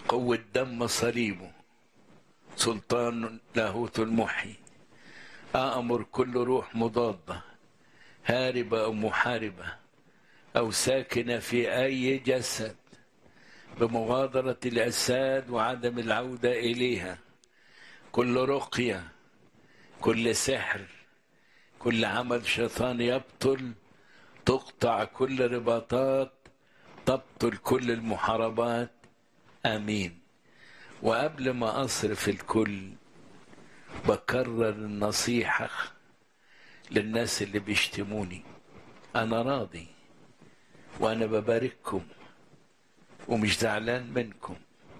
قوة دم صليبه سلطان لاهوت المحي أأمر كل روح مضادة هاربة أو محاربة أو ساكنة في أي جسد بمغادرة الأجساد وعدم العودة إليها كل رقية كل سحر كل عمل شيطان يبطل تقطع كل رباطات تبطل كل المحاربات امين وقبل ما اصرف الكل بكرر النصيحه للناس اللي بيشتموني انا راضي وانا ببارككم ومش زعلان منكم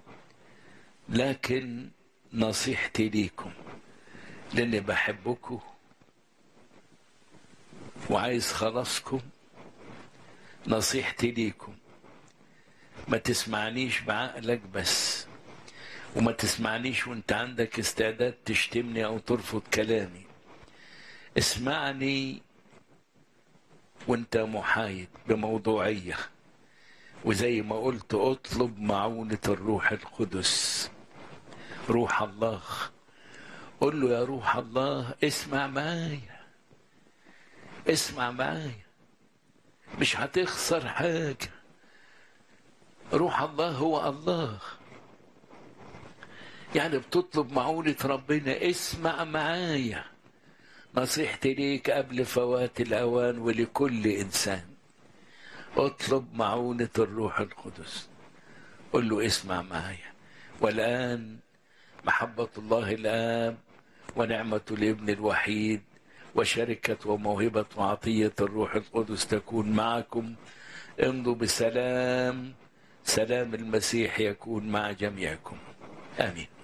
لكن نصيحتي ليكم لاني بحبكم وعايز خلاصكم نصيحتي ليكم ما تسمعنيش بعقلك بس وما تسمعنيش وانت عندك استعداد تشتمني او ترفض كلامي اسمعني وانت محايد بموضوعية وزي ما قلت اطلب معونة الروح القدس روح الله قل له يا روح الله اسمع معايا اسمع معايا مش هتخسر حاجة روح الله هو الله يعني بتطلب معونة ربنا اسمع معايا نصيحتي ليك قبل فوات الأوان ولكل إنسان اطلب معونة الروح القدس قل له اسمع معايا والآن محبة الله الآب ونعمة الابن الوحيد وشركة وموهبة وعطية الروح القدس تكون معكم امضوا بسلام سلام المسيح يكون مع جميعكم آمين